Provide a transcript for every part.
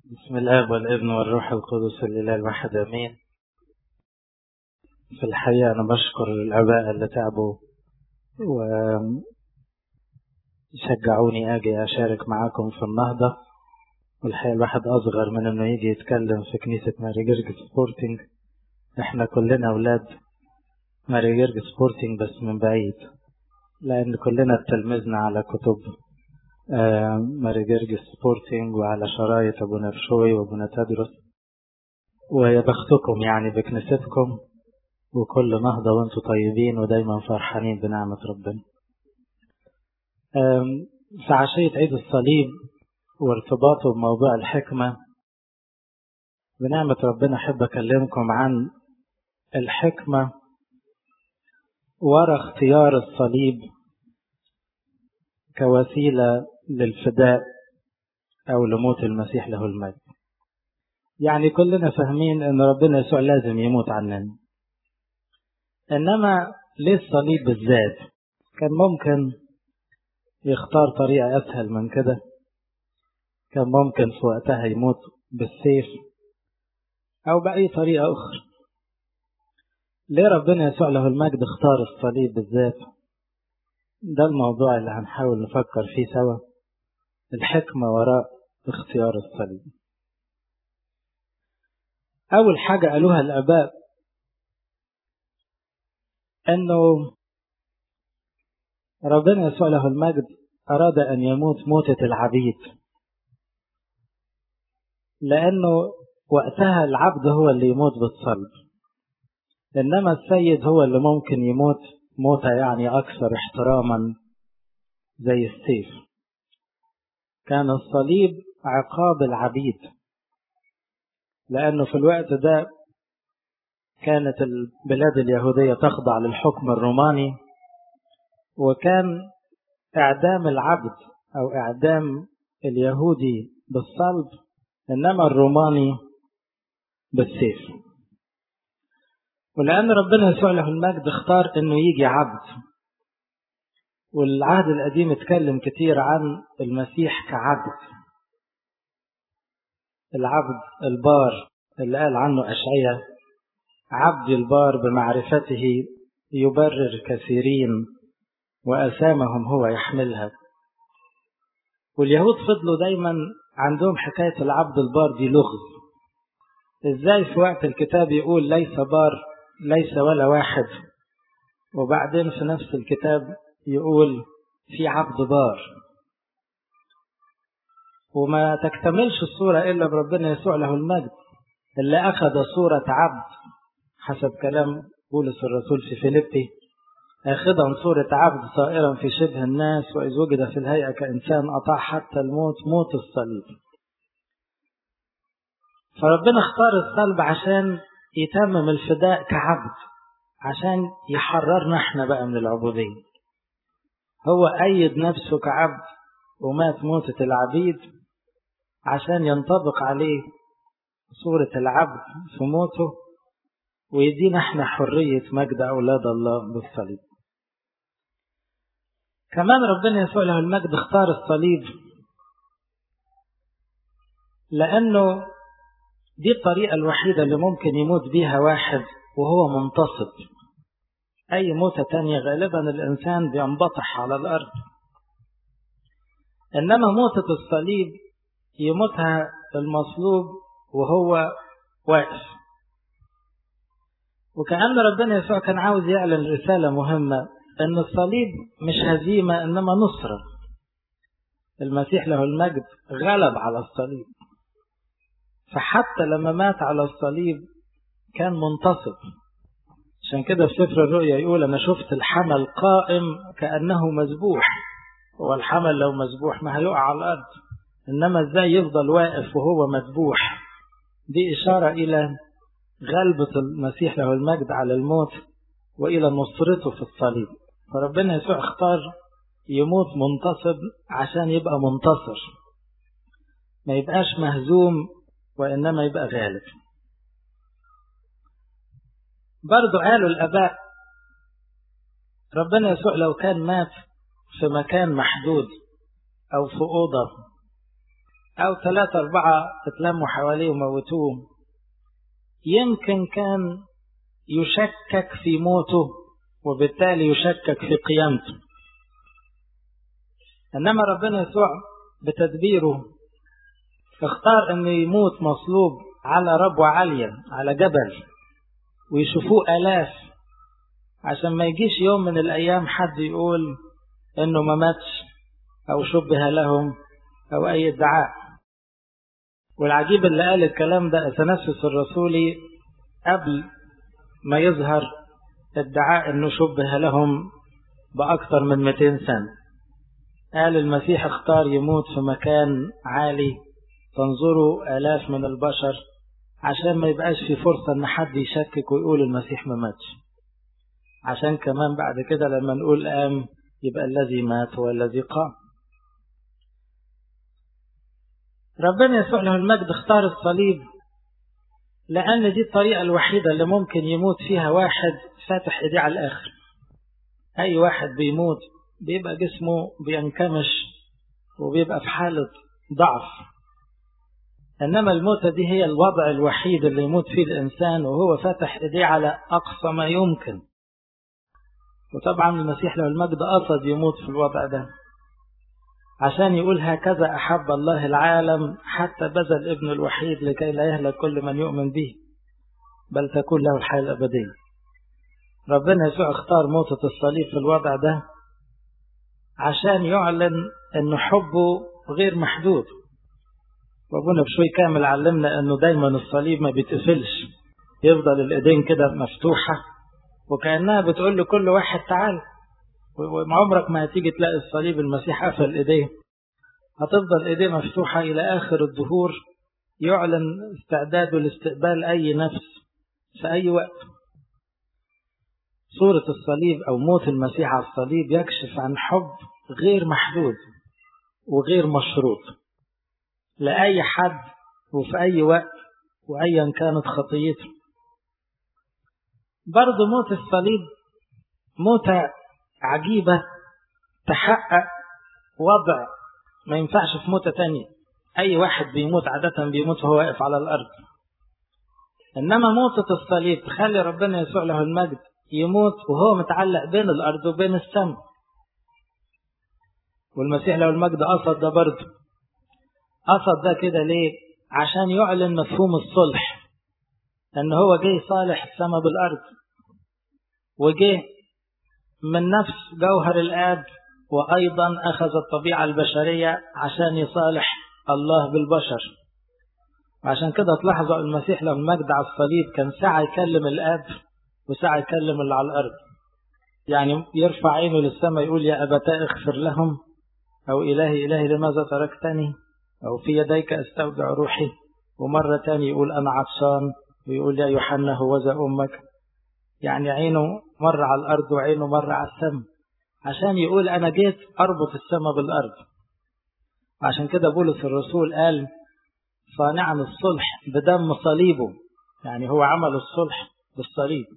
بسم الله والابن والروح القدس الإله الواحد أمين في الحقيقة أنا بشكر الآباء اللي تعبوا وشجعوني أجي أشارك معاكم في النهضة والحقيقة الواحد أصغر من إنه يجي يتكلم في كنيسة ماري جرج سبورتنج إحنا كلنا أولاد ماري جرج سبورتنج بس من بعيد لأن كلنا اتلمذنا على كتب ماري جرج سبورتنج وعلى شرايط أبو نرشوي وأبو تدرس ويا بختكم يعني بكنيستكم وكل نهضة وانتم طيبين ودايما فرحانين بنعمة ربنا في عشية عيد الصليب وارتباطه بموضوع الحكمة بنعمة ربنا أحب أكلمكم عن الحكمة ورا اختيار الصليب كوسيلة للفداء أو لموت المسيح له المجد يعني كلنا فاهمين أن ربنا يسوع لازم يموت عننا إنما ليه الصليب بالذات كان ممكن يختار طريقة أسهل من كده كان ممكن في وقتها يموت بالسيف أو بأي طريقة أخرى ليه ربنا يسوع له المجد اختار الصليب بالذات ده الموضوع اللي هنحاول نفكر فيه سوا الحكمة وراء اختيار الصليب أول حاجة قالوها الآباء أنه ربنا يسوع له المجد أراد أن يموت موتة العبيد لأنه وقتها العبد هو اللي يموت بالصلب إنما السيد هو اللي ممكن يموت موتة يعني أكثر احتراما زي السيف كان الصليب عقاب العبيد لأنه في الوقت ده كانت البلاد اليهودية تخضع للحكم الروماني وكان إعدام العبد أو إعدام اليهودي بالصلب إنما الروماني بالسيف ولأن ربنا يسوع له المجد اختار إنه يجي عبد والعهد القديم اتكلم كتير عن المسيح كعبد العبد البار اللي قال عنه أشعية عبد البار بمعرفته يبرر كثيرين وأسامهم هو يحملها واليهود فضلوا دايما عندهم حكاية العبد البار دي لغز ازاي في وقت الكتاب يقول ليس بار ليس ولا واحد وبعدين في نفس الكتاب يقول في عبد بار وما تكتملش الصورة إلا بربنا يسوع له المجد اللي أخذ صورة عبد حسب كلام بولس الرسول في فيليبي آخذا صورة عبد صائرا في شبه الناس وإذ وجد في الهيئة كإنسان أطاع حتى الموت موت الصليب فربنا اختار الصلب عشان يتمم الفداء كعبد عشان يحررنا احنا بقى من العبودية هو أيد نفسه كعبد ومات موتة العبيد عشان ينطبق عليه صورة العبد في موته ويدينا احنا حرية مجد أولاد الله بالصليب كمان ربنا يسوع له المجد اختار الصليب لأنه دي الطريقة الوحيدة اللي ممكن يموت بيها واحد وهو منتصب أي موتة تانية غالبا الإنسان بينبطح على الأرض إنما موتة الصليب يموتها المصلوب وهو واقف وكأن ربنا يسوع كان عاوز يعلن رسالة مهمة أن الصليب مش هزيمة إنما نصرة المسيح له المجد غلب على الصليب فحتى لما مات على الصليب كان منتصب عشان كده في سفر الرؤيا يقول أنا شفت الحمل قائم كأنه مذبوح هو الحمل لو مذبوح ما هيقع على الأرض إنما إزاي يفضل واقف وهو مذبوح دي إشارة إلى غلبة المسيح له المجد على الموت وإلى نصرته في الصليب فربنا يسوع اختار يموت منتصب عشان يبقى منتصر ما يبقاش مهزوم وإنما يبقى غالب برضو قالوا الآباء ربنا يسوع لو كان مات في مكان محدود أو في أوضة أو ثلاثة أربعة اتلموا حواليه وموتوه يمكن كان يشكك في موته وبالتالي يشكك في قيامته إنما ربنا يسوع بتدبيره اختار أنه يموت مصلوب على ربوة عالية على جبل ويشوفوه آلاف عشان ما يجيش يوم من الأيام حد يقول إنه ما ماتش أو شبه لهم أو أي ادعاء والعجيب اللي قال الكلام ده أثناسس الرسولي قبل ما يظهر ادعاء انه شبه لهم بأكثر من 200 سنة قال المسيح اختار يموت في مكان عالي تنظروا آلاف من البشر عشان ما يبقاش في فرصة ان حد يشكك ويقول المسيح ما ماتش عشان كمان بعد كده لما نقول قام يبقى الذي مات هو الذي قام ربنا يسوع له المجد اختار الصليب لأن دي الطريقة الوحيدة اللي ممكن يموت فيها واحد فاتح ايديه على الآخر أي واحد بيموت بيبقى جسمه بينكمش وبيبقى في حالة ضعف إنما الموتة دي هي الوضع الوحيد اللي يموت فيه الإنسان وهو فاتح ايديه على أقصى ما يمكن وطبعا المسيح له المجد قصد يموت في الوضع ده عشان يقول هكذا أحب الله العالم حتى بذل ابن الوحيد لكي لا يهلك كل من يؤمن به بل تكون له الحياة الأبدية ربنا يسوع اختار موتة الصليب في الوضع ده عشان يعلن أن حبه غير محدود وابونا بشوي كامل علمنا أنه دايما الصليب ما بيتقفلش يفضل الإيدين كده مفتوحة وكأنها بتقول لكل واحد تعال وعمرك ما هتيجي تلاقي الصليب المسيح قفل ايديه هتفضل ايديه مفتوحة الى اخر الظهور يعلن استعداده لاستقبال اي نفس في اي وقت صورة الصليب او موت المسيح على الصليب يكشف عن حب غير محدود وغير مشروط لأي حد وفي أي وقت وأيا كانت خطيته برضه موت الصليب موتة عجيبة تحقق وضع ما ينفعش في موتة تانية أي واحد بيموت عادة بيموت وهو واقف على الأرض إنما موتة الصليب تخلي ربنا يسوع له المجد يموت وهو متعلق بين الأرض وبين السماء والمسيح له المجد قصد ده برضه قصد ده كده ليه عشان يعلن مفهوم الصلح ان هو جه صالح السماء بالارض وجه من نفس جوهر الآب وأيضا أخذ الطبيعة البشرية عشان يصالح الله بالبشر وعشان كده تلاحظوا المسيح لما المجد على الصليب كان ساعة يكلم الآب وساعة يكلم اللي على الأرض يعني يرفع عينه للسماء يقول يا أبتاء اغفر لهم أو إلهي إلهي لماذا تركتني أو في يديك أستودع روحي ومرة تاني يقول أنا عطشان ويقول يا يوحنا هوذا أمك يعني عينه مر على الأرض وعينه مر على السماء عشان يقول أنا جيت أربط السماء بالأرض عشان كده بولس الرسول قال صانعا الصلح بدم صليبه يعني هو عمل الصلح بالصليب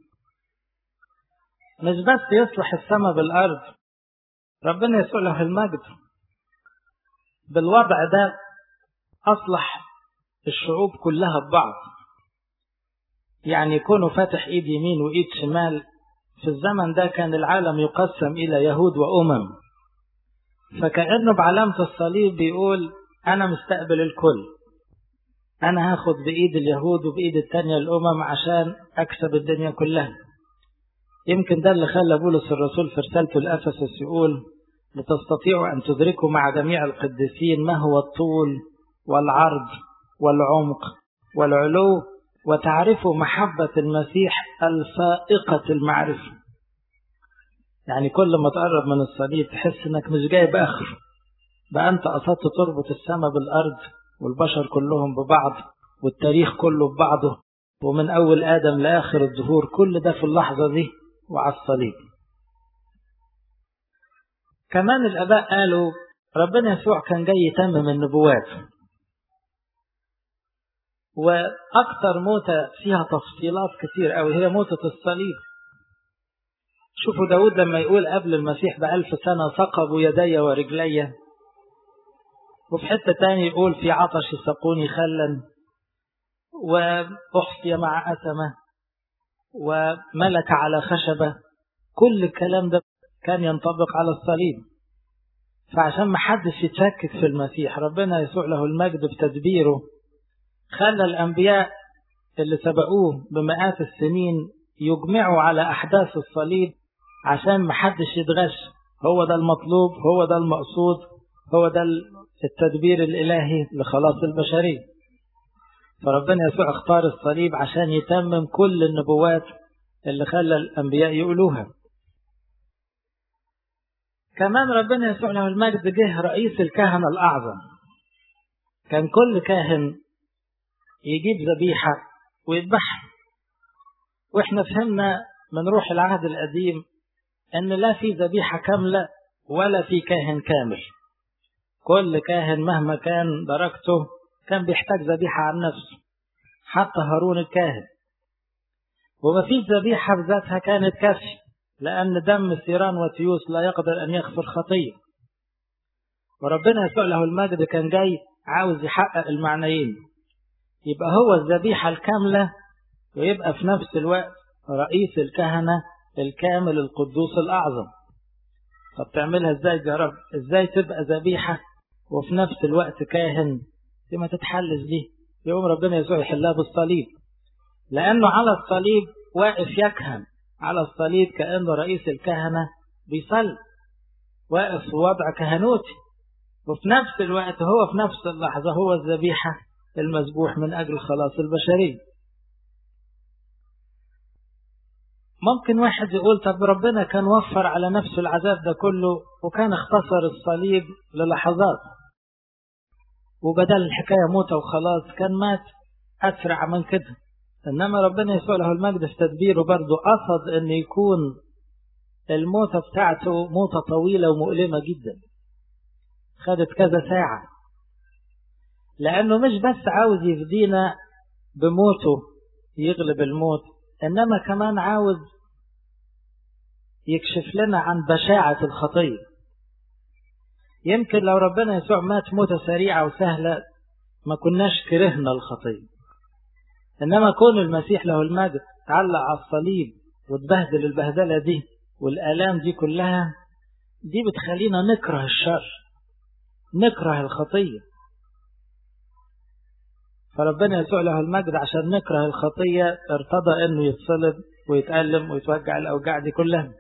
مش بس يصلح السماء بالأرض ربنا يسوع له المجد بالوضع ده أصلح الشعوب كلها ببعض يعني يكونوا فاتح ايد يمين وايد شمال في الزمن ده كان العالم يقسم الى يهود وامم فكأنه بعلامة الصليب بيقول انا مستقبل الكل انا هاخد بايد اليهود وبايد التانية الامم عشان اكسب الدنيا كلها يمكن ده اللي خلى بولس الرسول في رسالته لأفسس يقول لتستطيعوا أن تدركوا مع جميع القديسين ما هو الطول والعرض والعمق والعلو وتعرفوا محبة المسيح الفائقة المعرفة يعني كل ما تقرب من الصليب تحس انك مش جايب اخر بقى انت قصدت تربط السماء بالارض والبشر كلهم ببعض والتاريخ كله ببعضه ومن اول ادم لاخر الظهور كل ده في اللحظة دي وعلى الصليب كمان الاباء قالوا ربنا يسوع كان جاي يتمم النبوات وأكثر موتة فيها تفصيلات كثير أوي هي موتة الصليب شوفوا داود لما يقول قبل المسيح بألف سنة ثقبوا يدي ورجلي وفي حتة تاني يقول في عطش سقوني خلا وأحصي مع أثمة وملك على خشبة كل الكلام ده كان ينطبق على الصليب فعشان ما حدش يتشكك في المسيح ربنا يسوع له المجد بتدبيره خلى الأنبياء اللي سبقوه بمئات السنين يجمعوا على أحداث الصليب عشان ما حدش يتغش هو ده المطلوب هو ده المقصود هو ده التدبير الإلهي لخلاص البشرية فربنا يسوع اختار الصليب عشان يتمم كل النبوات اللي خلى الأنبياء يقولوها كمان ربنا يسوع له المجد جه رئيس الكهنة الأعظم كان كل كاهن يجيب ذبيحة ويذبحها واحنا فهمنا من روح العهد القديم ان لا في ذبيحة كاملة ولا في كاهن كامل كل كاهن مهما كان درجته كان بيحتاج ذبيحة عن نفسه حتى هارون الكاهن ومفيش ذبيحة بذاتها كانت كافية لأن دم سيران وتيوس لا يقدر أن يغفر خطية وربنا يسوع له المجد كان جاي عاوز يحقق المعنيين يبقى هو الذبيحة الكاملة ويبقى في نفس الوقت رئيس الكهنة الكامل القدوس الأعظم طب تعملها ازاي يا رب ازاي تبقى ذبيحة وفي نفس الوقت كاهن دي ما تتحلش دي يوم ربنا يسوع يحلها بالصليب لأنه على الصليب واقف يكهن على الصليب كأنه رئيس الكهنة بيصلي واقف في وضع كهنوتي وفي نفس الوقت هو في نفس اللحظة هو الذبيحة المذبوح من أجل خلاص البشرية ممكن واحد يقول طب ربنا كان وفر على نفسه العذاب ده كله وكان اختصر الصليب للحظات وبدل الحكاية موتة وخلاص كان مات أسرع من كده إنما ربنا يسوع له المجد في تدبيره برضه قصد أن يكون الموتة بتاعته موتة طويلة ومؤلمة جدا خدت كذا ساعة لأنه مش بس عاوز يفدينا بموته يغلب الموت إنما كمان عاوز يكشف لنا عن بشاعة الخطية يمكن لو ربنا يسوع مات موتة سريعة وسهلة ما كناش كرهنا الخطية إنما كون المسيح له المجد تعلق على الصليب وتبهدل البهدلة دي والآلام دي كلها دي بتخلينا نكره الشر نكره الخطية فربنا يسوع له المجد عشان نكره الخطية ارتضى انه يتصلب ويتألم ويتوجع الأوجاع دي كلها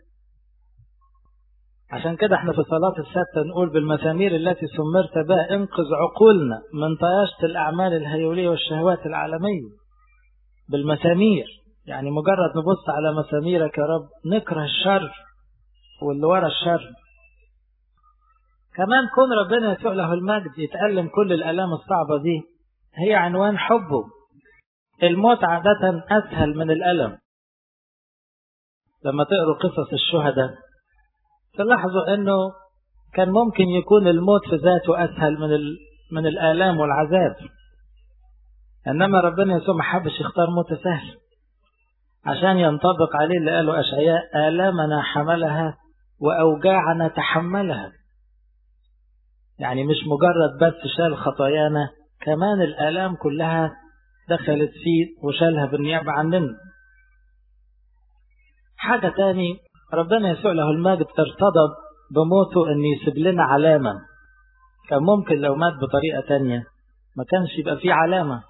عشان كده احنا في صلاة الستة نقول بالمسامير التي سمرت بها انقذ عقولنا من طياشة الأعمال الهيولية والشهوات العالمية بالمسامير يعني مجرد نبص على مساميرك يا رب نكره الشر واللي ورا الشر كمان كون ربنا يسوع له المجد يتألم كل الآلام الصعبة دي هي عنوان حبه الموت عادة أسهل من الألم لما تقروا قصص الشهداء تلاحظوا أنه كان ممكن يكون الموت في ذاته أسهل من من الآلام والعذاب إنما ربنا يسوع ما حبش يختار موت سهل عشان ينطبق عليه اللي قاله أشعياء آلامنا حملها وأوجاعنا تحملها يعني مش مجرد بس شال خطايانا كمان الآلام كلها دخلت فيه وشالها بالنيابة عننا حاجة تاني ربنا يسوع له المجد ارتضى بموته ان يسيب لنا علامة كان ممكن لو مات بطريقة تانية ما كانش يبقى فيه علامة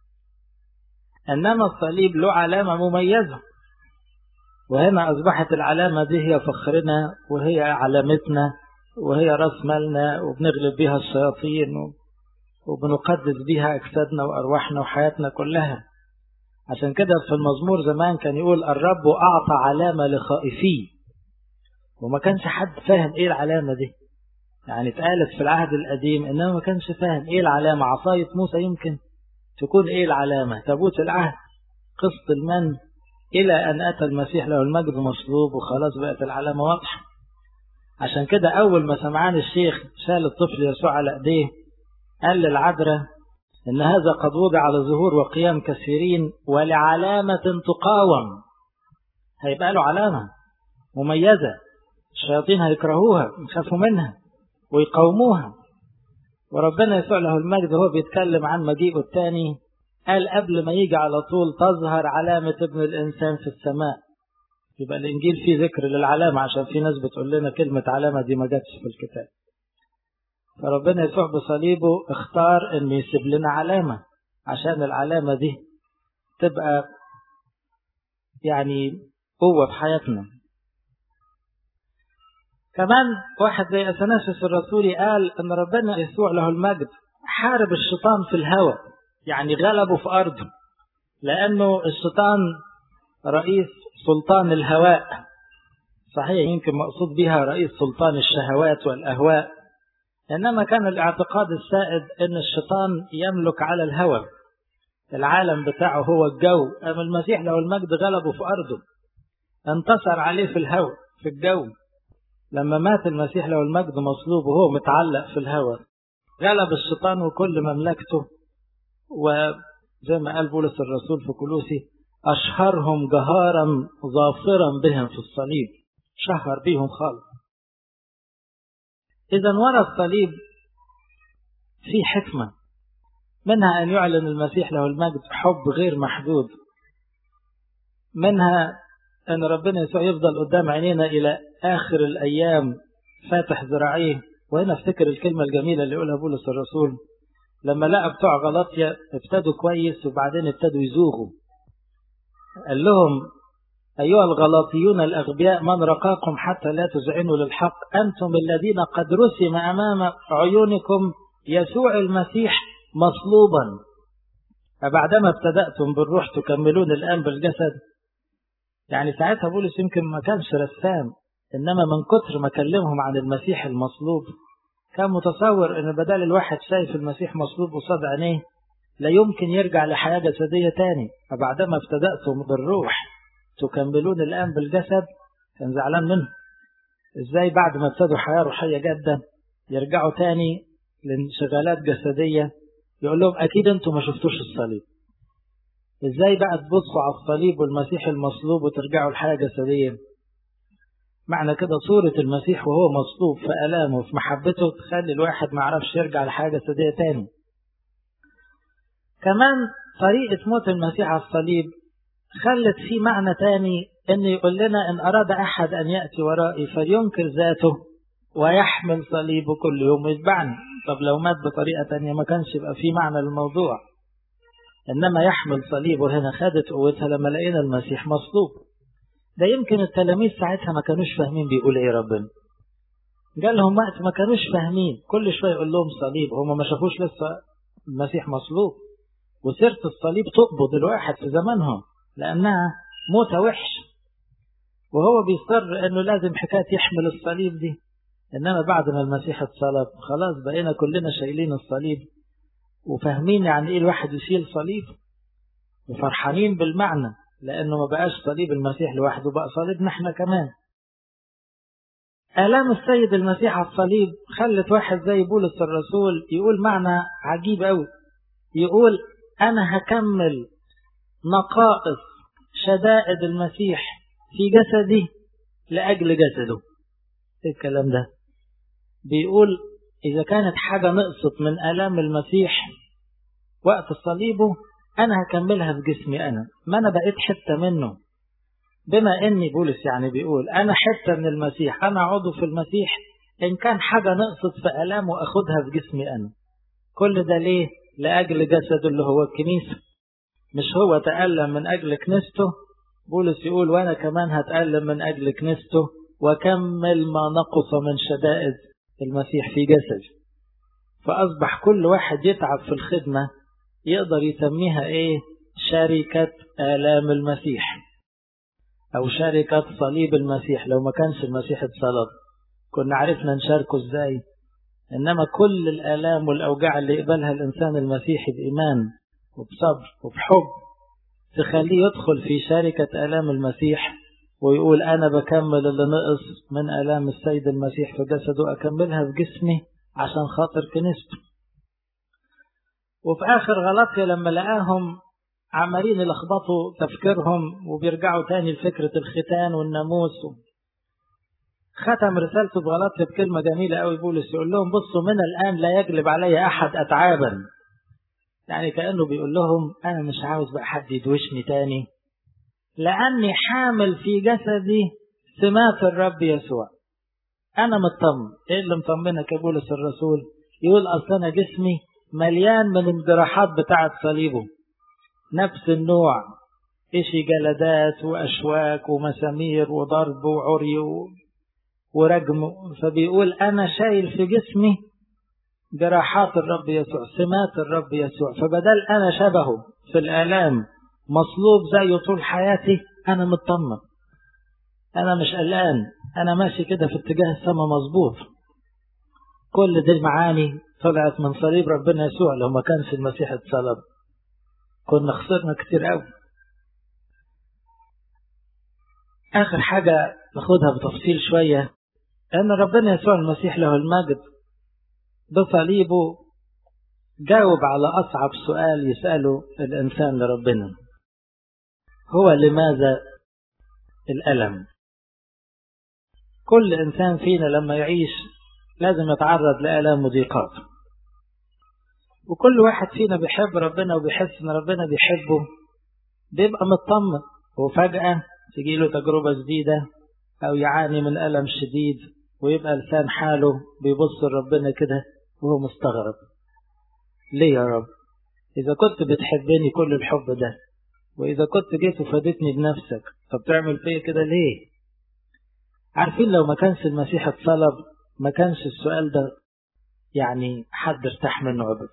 انما الصليب له علامة مميزة وهنا اصبحت العلامة دي هي فخرنا وهي علامتنا وهي راس مالنا وبنغلب بها الشياطين وبنقدس بها أجسادنا وأرواحنا وحياتنا كلها عشان كده في المزمور زمان كان يقول الرب أعطى علامة لخائفيه وما كانش حد فاهم إيه العلامة دي يعني اتقالت في العهد القديم إنما ما كانش فاهم إيه العلامة عصاية موسى يمكن تكون إيه العلامة تابوت العهد قسط المن إلى أن أتى المسيح له المجد مصلوب وخلاص بقت العلامة واضحة عشان كده أول ما سمعان الشيخ شال الطفل يسوع على إيديه قال للعذراء إن هذا قد وضع لظهور وقيام كثيرين ولعلامة تقاوم هيبقى له علامة مميزة الشياطين هيكرهوها يخافوا منها ويقاوموها وربنا يسوع له المجد وهو بيتكلم عن مجيئه الثاني قال قبل ما يجي على طول تظهر علامة ابن الإنسان في السماء يبقى الإنجيل فيه ذكر للعلامة عشان في ناس بتقول لنا كلمة علامة دي ما جاتش في الكتاب فربنا يسوع بصليبه اختار ان يسيب لنا علامة عشان العلامة دي تبقى يعني قوة في حياتنا كمان واحد زي أثناسيوس الرسولي قال أن ربنا يسوع له المجد حارب الشيطان في الهوى يعني غلبه في أرضه لأنه الشيطان رئيس سلطان الهواء صحيح يمكن مقصود بها رئيس سلطان الشهوات والأهواء إنما كان الاعتقاد السائد أن الشيطان يملك على الهوى العالم بتاعه هو الجو أما المسيح له المجد غلبه في أرضه انتصر عليه في الهوى في الجو لما مات المسيح له المجد مصلوب وهو متعلق في الهوى غلب الشيطان وكل مملكته وزي ما قال بولس الرسول في كلوسي أشهرهم جهارا ظافرا بهم في الصليب شهر بيهم خالص إذا ورا الصليب في حكمة منها أن يعلن المسيح له المجد حب غير محدود منها أن ربنا يسوع يفضل قدام عينينا إلى آخر الأيام فاتح ذراعيه وهنا افتكر الكلمة الجميلة اللي يقولها بولس الرسول لما لقى بتوع غلطية ابتدوا كويس وبعدين ابتدوا يزوغوا قال لهم أيها الغلاطيون الأغبياء من رقاكم حتى لا تزعنوا للحق أنتم الذين قد رسم أمام عيونكم يسوع المسيح مصلوبا فبعدما ابتدأتم بالروح تكملون الآن بالجسد يعني ساعتها بولس يمكن ما كانش رسام إنما من كتر ما كلمهم عن المسيح المصلوب كان متصور إن بدل الواحد شايف المسيح مصلوب قصاد عينيه لا يمكن يرجع لحياة جسدية تاني فبعدما ابتدأتم بالروح تكملون الآن بالجسد كان زعلان منه ازاي بعد ما ابتدوا حياة روحية جدا يرجعوا تاني لانشغالات جسدية يقول لهم أكيد أنتم ما شفتوش الصليب ازاي بقى تبصوا على الصليب والمسيح المصلوب وترجعوا لحياة جسدية معنى كده صورة المسيح وهو مصلوب في ألامه وفي محبته تخلي الواحد ما يعرفش يرجع لحياة جسدية تاني كمان طريقة موت المسيح على الصليب خلت في معنى تاني ان يقول لنا ان اراد احد ان ياتي ورائي فلينكر ذاته ويحمل صليبه كل يوم ويتبعني طب لو مات بطريقه تانية ما كانش يبقى في معنى للموضوع انما يحمل صليبه هنا خدت قوتها لما لقينا المسيح مصلوب ده يمكن التلاميذ ساعتها ما كانوش فاهمين بيقول ايه ربنا قال لهم وقت ما كانوش فاهمين كل شويه يقول لهم صليب هم ما شافوش لسه المسيح مصلوب وسيره الصليب تقبض الواحد في زمانهم لأنها موتة وحش وهو بيصر أنه لازم حكاية يحمل الصليب دي إنما بعد ما المسيح اتصلب خلاص بقينا كلنا شايلين الصليب وفاهمين يعني إيه الواحد يشيل صليب وفرحانين بالمعنى لأنه ما بقاش صليب المسيح لوحده بقى صليبنا احنا كمان آلام السيد المسيح على الصليب خلت واحد زي بولس الرسول يقول معنى عجيب أوي يقول أنا هكمل نقائص شدائد المسيح في جسدي لأجل جسده ايه الكلام ده بيقول إذا كانت حاجة نقصت من آلام المسيح وقت صليبه أنا هكملها في جسمي أنا ما أنا بقيت حتة منه بما إني بولس يعني بيقول أنا حتة من المسيح أنا عضو في المسيح إن كان حاجة نقصت في آلامه أخدها في جسمي أنا كل ده ليه لأجل جسده اللي هو الكنيسة مش هو تألم من أجل كنيسته بولس يقول وأنا كمان هتألم من أجل كنيسته وكمل ما نقص من شدائد المسيح في جسدي فأصبح كل واحد يتعب في الخدمة يقدر يسميها إيه شركة آلام المسيح أو شركة صليب المسيح لو ما كانش المسيح اتصلب كنا عرفنا نشاركه إزاي إنما كل الآلام والأوجاع اللي يقبلها الإنسان المسيحي بإيمان وبصبر وبحب تخليه يدخل في شركة آلام المسيح ويقول أنا بكمل اللي نقص من آلام السيد المسيح في جسده أكملها في جسمي عشان خاطر كنيسته وفي آخر غلطية لما لقاهم عمالين يلخبطوا تفكيرهم وبيرجعوا تاني لفكرة الختان والناموس ختم رسالته بغلطة بكلمة جميلة قوي بولس يقول لهم بصوا من الآن لا يجلب علي أحد أتعابا يعني كأنه بيقول لهم أنا مش عاوز بقى حد يدوشني تاني لأني حامل في جسدي سمات الرب يسوع أنا مطمن إيه اللي مطمنك يا بولس الرسول يقول أصل أنا جسمي مليان من الجراحات بتاعة صليبه نفس النوع إشي جلدات وأشواك ومسامير وضرب وعري ورجم فبيقول أنا شايل في جسمي جراحات الرب يسوع سمات الرب يسوع فبدل أنا شبهه في الآلام مصلوب زيه طول حياتي أنا مطمن أنا مش قلقان أنا ماشي كده في اتجاه السماء مظبوط كل دي المعاني طلعت من صليب ربنا يسوع لو ما كانش المسيح اتصلب كنا خسرنا كتير قوي آخر حاجة ناخدها بتفصيل شوية أن ربنا يسوع المسيح له المجد بصليبه جاوب على أصعب سؤال يسأله الإنسان لربنا هو لماذا الألم كل إنسان فينا لما يعيش لازم يتعرض لآلام وضيقات وكل واحد فينا بيحب ربنا وبيحس ان ربنا بيحبه بيبقى مطمن وفجأة تجي له تجربة جديدة أو يعاني من ألم شديد ويبقى لسان حاله بيبص لربنا كده وهو مستغرب ليه يا رب إذا كنت بتحبني كل الحب ده وإذا كنت جيت وفادتني بنفسك طب تعمل فيا كده ليه عارفين لو ما كانش المسيح اتصلب ما كانش السؤال ده يعني حد ارتاح منه أبدا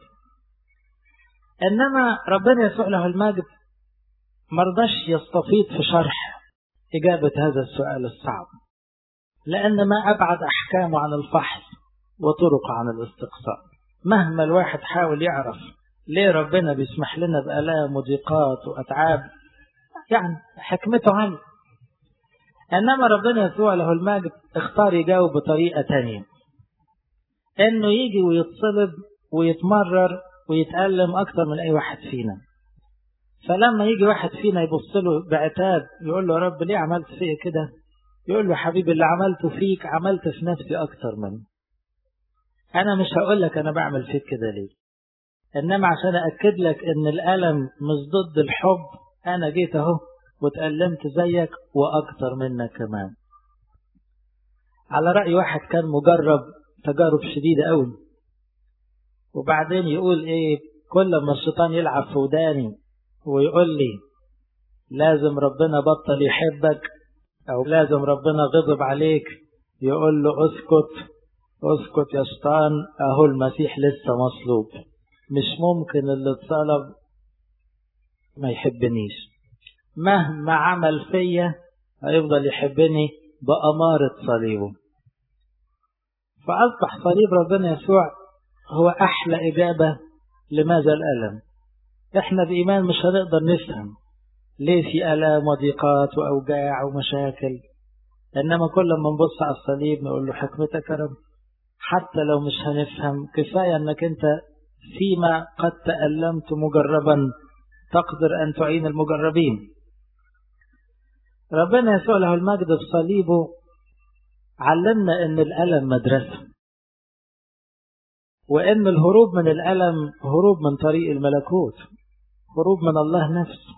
إنما ربنا يسوع له المجد مرضاش يستفيض في شرح إجابة هذا السؤال الصعب لأن ما أبعد أحكامه عن الفحص وطرق عن الاستقصاء مهما الواحد حاول يعرف ليه ربنا بيسمح لنا بآلام وضيقات وأتعاب يعني حكمته عنه إنما ربنا يسوع له المجد اختار يجاوب بطريقة تانية إنه يجي ويتصلب ويتمرر ويتألم أكتر من أي واحد فينا فلما يجي واحد فينا يبص له بعتاب يقول له يا رب ليه عملت فيا كده يقول له حبيبي اللي عملته فيك عملت في نفسي أكتر منه أنا مش هقول لك أنا بعمل فيك كده ليه إنما عشان أكد لك إن الألم مش ضد الحب أنا جيت أهو وتألمت زيك وأكتر منك كمان على رأي واحد كان مجرب تجارب شديدة قوي وبعدين يقول إيه كل ما الشيطان يلعب في وداني ويقول لي لازم ربنا بطل يحبك أو لازم ربنا غضب عليك يقول له اسكت اسكت يا شيطان أهو المسيح لسه مصلوب مش ممكن اللي اتصلب ما يحبنيش مهما عمل فيا هيفضل يحبني بأمارة صليبه فأصبح صليب ربنا يسوع هو أحلى إجابة لماذا الألم إحنا بإيمان مش هنقدر نفهم ليه في ألام وضيقات وأوجاع ومشاكل إنما كل ما نبص على الصليب نقول له حكمتك يا رب حتى لو مش هنفهم كفاية أنك أنت فيما قد تألمت مجربا تقدر أن تعين المجربين ربنا يسوع له المجد بصليبه علمنا أن الألم مدرسة وأن الهروب من الألم هروب من طريق الملكوت هروب من الله نفسه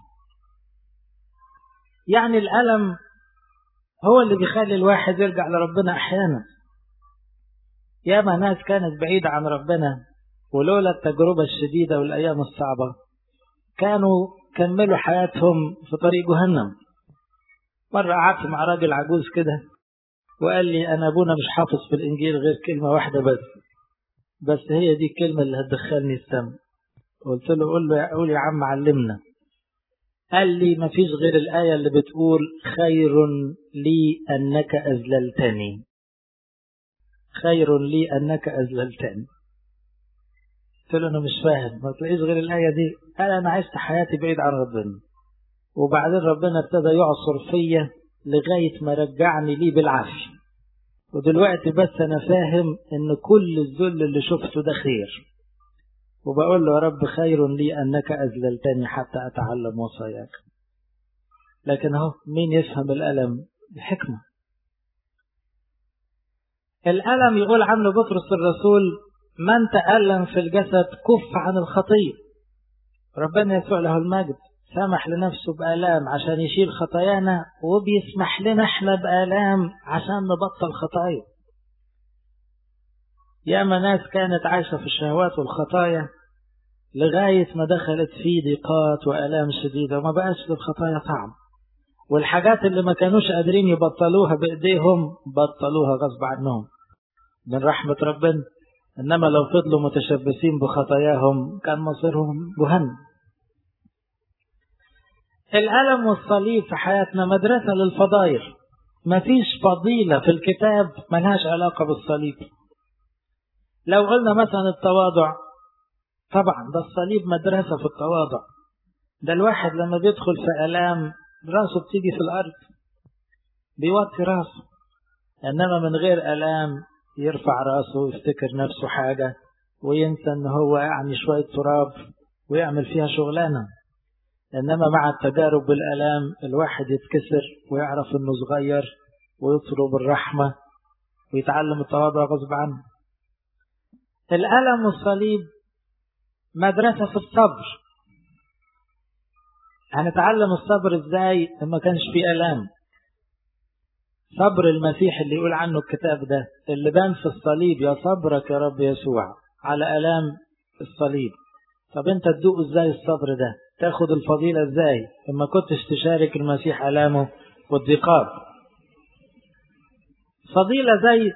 يعني الألم هو اللي بيخلي الواحد يرجع لربنا أحيانا ياما ناس كانت بعيدة عن ربنا ولولا التجربة الشديدة والأيام الصعبة كانوا كملوا حياتهم في طريق جهنم مرة قعدت مع راجل عجوز كده وقال لي أنا أبونا مش حافظ في الإنجيل غير كلمة واحدة بس بس هي دي الكلمة اللي هتدخلني السم قلت له قول له قول يا عم علمنا قال لي ما فيش غير الآية اللي بتقول خير لي أنك أذللتني خير لي أنك أذللتني قلت له أنا مش فاهم ما تلاقيش غير الآية دي قال أنا عشت حياتي بعيد عن ربنا وبعدين ربنا ابتدى يعصر فيا لغاية ما رجعني ليه بالعافية ودلوقتي بس أنا فاهم إن كل الذل اللي شفته ده خير وبقول له يا رب خير لي أنك أذللتني حتى أتعلم وصاياك لكن اهو مين يفهم الألم بحكمة الألم يقول عنه بطرس الرسول من تألم في الجسد كف عن الخطية ربنا يسوع له المجد سمح لنفسه بآلام عشان يشيل خطايانا وبيسمح لنا احنا بآلام عشان نبطل خطايا ياما ناس كانت عايشة في الشهوات والخطايا لغاية ما دخلت في ضيقات وآلام شديدة وما بقاش للخطايا طعم والحاجات اللي ما كانوش قادرين يبطلوها بإيديهم بطلوها غصب عنهم من رحمة ربنا إنما لو فضلوا متشبثين بخطاياهم كان مصيرهم جهنم الألم والصليب في حياتنا مدرسة للفضائل مفيش فضيلة في الكتاب ملهاش علاقة بالصليب لو قلنا مثلا التواضع طبعا ده الصليب مدرسة في التواضع ده الواحد لما بيدخل في ألام راسه بتيجي في الأرض بيوطي راسه إنما من غير ألام يرفع راسه ويفتكر نفسه حاجة وينسى إن هو يعني شوية تراب ويعمل فيها شغلانة إنما مع التجارب بالألام الواحد يتكسر ويعرف إنه صغير ويطلب الرحمة ويتعلم التواضع غصب عنه الألم والصليب مدرسة في الصبر هنتعلم الصبر ازاي لما كانش فيه ألام صبر المسيح اللي يقول عنه الكتاب ده اللي بان في الصليب يا صبرك يا رب يسوع على ألام الصليب طب انت تدوق ازاي الصبر ده تاخد الفضيلة ازاي لما كنتش تشارك المسيح ألامه والضيقات فضيلة زي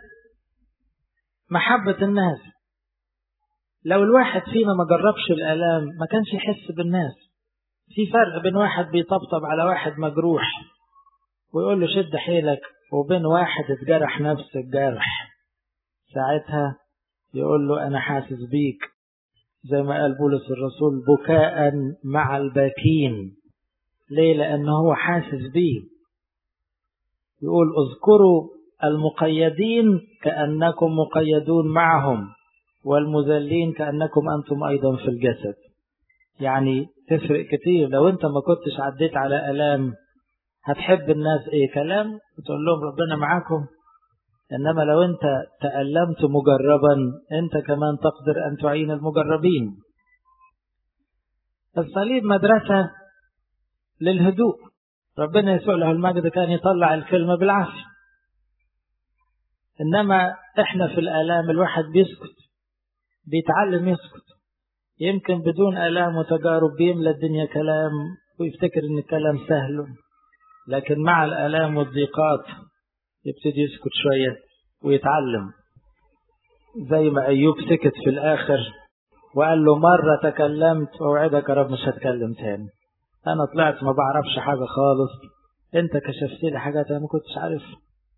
محبة الناس لو الواحد فينا ما جربش الآلام ما كانش يحس بالناس في فرق بين واحد بيطبطب على واحد مجروح ويقول له شد حيلك وبين واحد اتجرح نفس الجرح ساعتها يقول له أنا حاسس بيك زي ما قال بولس الرسول بكاء مع الباكين ليه لأنه هو حاسس بيه يقول اذكروا المقيدين كأنكم مقيدون معهم والمذلين كأنكم أنتم أيضا في الجسد يعني تفرق كتير لو أنت ما كنتش عديت على ألام هتحب الناس إيه كلام وتقول لهم ربنا معاكم إنما لو أنت تألمت مجربا أنت كمان تقدر أن تعين المجربين الصليب مدرسة للهدوء ربنا يسوع له المجد كان يطلع الكلمة بالعافية إنما إحنا في الآلام الواحد بيسكت بيتعلم يسكت يمكن بدون آلام وتجارب بيملى الدنيا كلام ويفتكر إن الكلام سهل لكن مع الآلام والضيقات يبتدي يسكت شوية ويتعلم زي ما أيوب سكت في الآخر وقال له مرة تكلمت وأوعدك يا رب مش هتكلم تاني أنا طلعت ما بعرفش حاجة خالص أنت كشفت لي حاجات أنا ما كنتش عارفها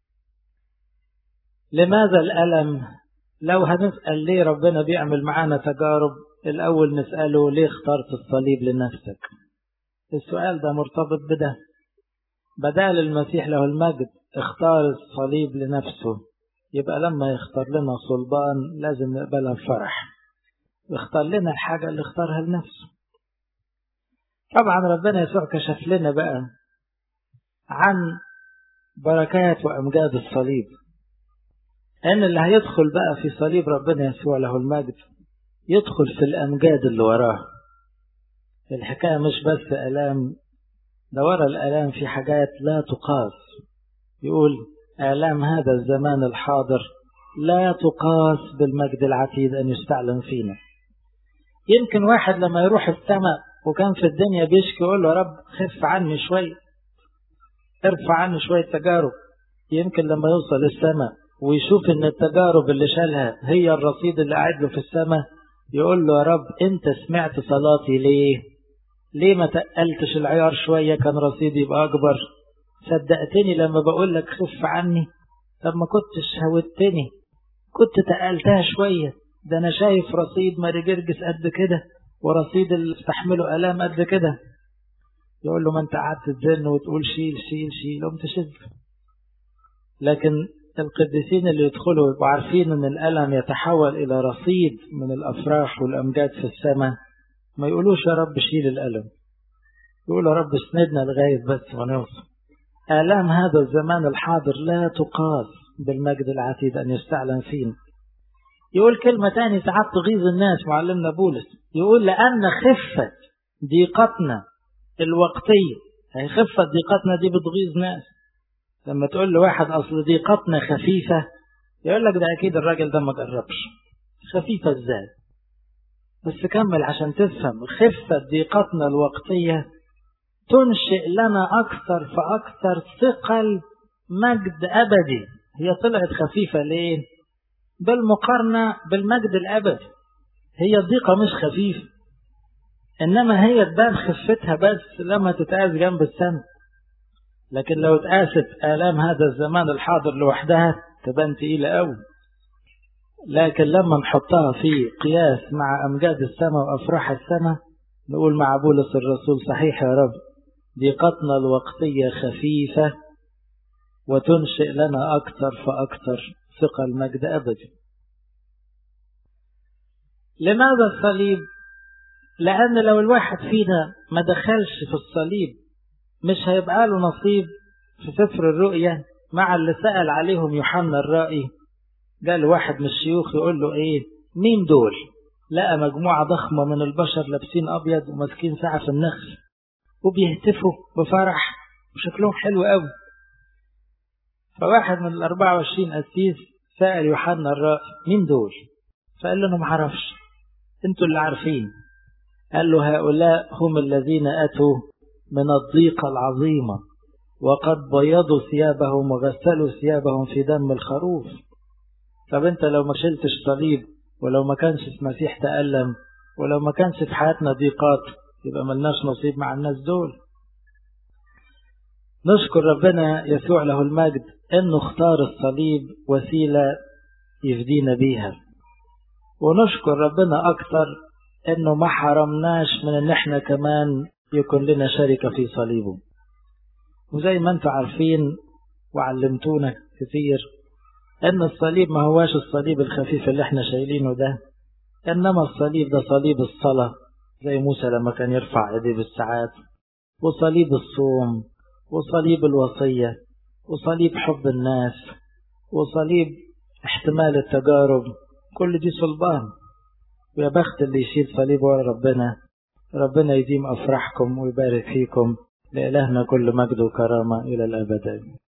لماذا الألم لو هنسأل ليه ربنا بيعمل معانا تجارب الأول نسأله ليه اخترت الصليب لنفسك السؤال ده مرتبط بده بدال المسيح له المجد اختار الصليب لنفسه يبقى لما يختار لنا صلبان لازم نقبلها بفرح يختار لنا الحاجة اللي اختارها لنفسه طبعا ربنا يسوع كشف لنا بقى عن بركات وأمجاد الصليب أن اللي هيدخل بقى في صليب ربنا يسوع له المجد يدخل في الأمجاد اللي وراه الحكاية مش بس ألام ده ورا الآلام في حاجات لا تقاس يقول آلام هذا الزمان الحاضر لا تقاس بالمجد العتيد أن يستعلم فينا يمكن واحد لما يروح السماء وكان في الدنيا بيشكي يقول له يا رب خف عني شوية ارفع عني شوية تجارب يمكن لما يوصل السماء ويشوف ان التجارب اللي شالها هي الرصيد اللي قاعد له في السماء يقول له يا رب انت سمعت صلاتي ليه ليه ما تقلتش العيار شوية كان رصيدي يبقى أكبر صدقتني لما بقول لك خف عني طب ما كنتش هودتني كنت تقلتها شوية ده أنا شايف رصيد ماري جرجس قد كده ورصيد اللي استحمله آلام قد كده يقول له ما انت قعدت تزن وتقول شيل شيل شيل قمت شد لكن القديسين اللي يدخلوا يبقوا عارفين ان الألم يتحول إلى رصيد من الأفراح والأمجاد في السماء ما يقولوش يا رب شيل الألم يقولوا يا رب اسندنا لغاية بس ما نوصل آلام هذا الزمان الحاضر لا تقاس بالمجد العتيد أن يستعلن فينا يقول كلمة تاني ساعات تغيظ الناس معلمنا بولس يقول لأن خفة ضيقتنا الوقتية هي خفة ضيقتنا دي بتغيظ ناس لما تقول لواحد أصل ضيقتنا خفيفة يقول لك ده أكيد الراجل ده ما جربش خفيفة ازاي بس كمل عشان تفهم خفة ضيقتنا الوقتية تنشئ لنا أكثر فأكثر ثقل مجد أبدي هي طلعت خفيفة ليه بالمقارنة بالمجد الأبدي هي الضيقة مش خفيفة إنما هي تبان خفتها بس لما تتقاس جنب السماء لكن لو اتقاست آلام هذا الزمان الحاضر لوحدها تبان تقيلة قوي لكن لما نحطها في قياس مع أمجاد السماء وأفراح السماء نقول مع بولس الرسول صحيح يا رب ضيقتنا الوقتية خفيفة وتنشئ لنا أكثر فأكثر ثقة المجد أبدا لماذا الصليب لأن لو الواحد فينا ما دخلش في الصليب مش هيبقى له نصيب في سفر الرؤيا مع اللي سأل عليهم يوحنا الرائي قال واحد من الشيوخ يقول له ايه مين دول لقى مجموعة ضخمة من البشر لابسين أبيض وماسكين ساعة في النخل وبيهتفوا بفرح وشكلهم حلو قوي فواحد من ال 24 قسيس سأل يوحنا الرائي مين دول فقال له انا ما اعرفش انتوا اللي عارفين قال له هؤلاء هم الذين أتوا من الضيقة العظيمة وقد بيضوا ثيابهم وغسلوا ثيابهم في دم الخروف طب انت لو ما شلتش صليب ولو ما كانش المسيح تألم ولو ما كانش في حياتنا ضيقات يبقى ملناش نصيب مع الناس دول نشكر ربنا يسوع له المجد انه اختار الصليب وسيلة يفدينا بيها ونشكر ربنا اكتر انه ما حرمناش من ان احنا كمان يكون لنا شركة في صليبه وزي ما انتم عارفين وعلمتونا كثير ان الصليب ما هواش الصليب الخفيف اللي احنا شايلينه ده انما الصليب ده صليب الصلاة زي موسى لما كان يرفع ايديه بالساعات وصليب الصوم وصليب الوصية وصليب حب الناس وصليب احتمال التجارب كل دي صلبان ويا بخت اللي يشيل صليب ورا ربنا ربنا يديم أفراحكم ويبارك فيكم لإلهنا كل مجد وكرامة إلى الأبد